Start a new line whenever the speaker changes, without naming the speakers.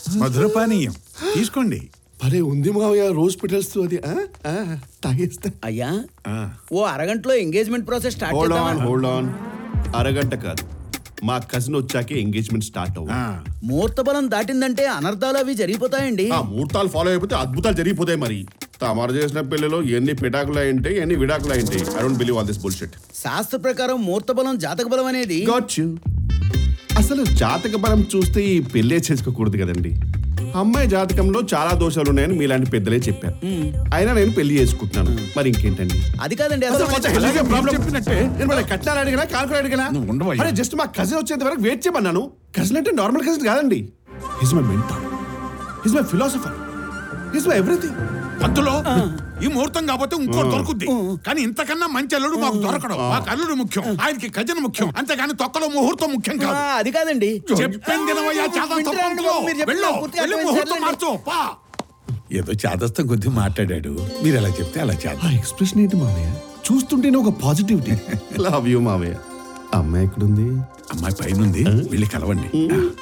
మధుర పానీయం తీసుకోండి
భలే ఉంది మావయ్య రోజ్ పెటల్స్ తో అది ఆ? ఆ, తాగేస్తా
అయ్యా
ఆ,
ఓ అరగంటలో engagement process start
hold on
చేద్దామా
హోల్డ్ ఆన్ అరగంట కాదు మా కజిన్ వచ్చాకే ఎంగేజ్మెంట్ స్టార్ట్
ఆ.
అవ్వాలి
ముహూర్త బలం దాటిందంటే అనర్థాలు అవి జరిగిపోతాయండి
ఆ ముహూర్తాలు ఫాలో అయిపోతే అద్భుతాలు జరిగిపోతాయి మరి తమరు చేసిన పెళ్లిలో ఎన్ని పిటాకులు అయింటాయి ఎన్ని విడాకులు అయింటాయి I don't believe all this bullshit
శాస్త్ర ప్రకారం ముహూర్త బలం జాతక బలం అనేది
గాట్ యు అసలు జాతక బలం చూస్తే ఈ పెళ్ళే చేసుకోకూడదు కదండి అమ్మాయి జాతకంలో చాలా దోషాలు ఉన్నాయని మీలాంటి పెద్దలే చెప్పారు అయినా నేను పెళ్లి చేసుకుంటున్నాను మరి ఇంకేంటండి
అది కాదండి
అసలు
అసలు
కొంచెం హెల్తీగా
మీరు
ప్రాబ్లం
చెప్పినట్టే.
నేను మన కట్నాలు అడిగినా కాల్కులు అడిగినా
నువ్వు ఉండవయ్యా.
అరే జస్ట్ మా కజిన్ వచ్చేంత వరకు వెయిట్ చేయమన్నాను కజిన్ అంటే నార్మల్ కజిన్ కాదండి he's my mentor he's my philosopher he's my everything
పంతులో ఈ ముహూర్తం కాకపోతే ఇంకోటి దొరుకుద్ది కానీ ఇంతకన్నా మంచి అల్లుడు మాకు దొరకడం మాకు అల్లుడు ముఖ్యం ఆయనకి ఖజన ముఖ్యం అంతేగాని తొక్కలో ముహూర్తం ముఖ్యం
ఆ,
కాదు
అది కాదండి
చెప్పాను తినవయ్యా చాదస్తం
వింటున్నాను
పంతులు.
మీరు చెప్పిన
వెళ్ళు,
పూర్తిగా
వెళ్ళి
అర్థమైంది,
ముహూర్తం
సర్లేండి.
మార్చు పా
ఏదో చాదస్తం కొద్ది మాట్లాడాడు మీరు ఎలా చెప్తే అలా చేద్దాం
ఆ ఎక్స్ప్రెషన్ ఏంటి మావయ్య చూస్తుంటేనే ఒక పాజిటివిటీ లవ్ యూ మావయ్య అమ్మాయి ఎక్కడుంది
అమ్మాయి పైనుంది వెళ్ళి కలవండి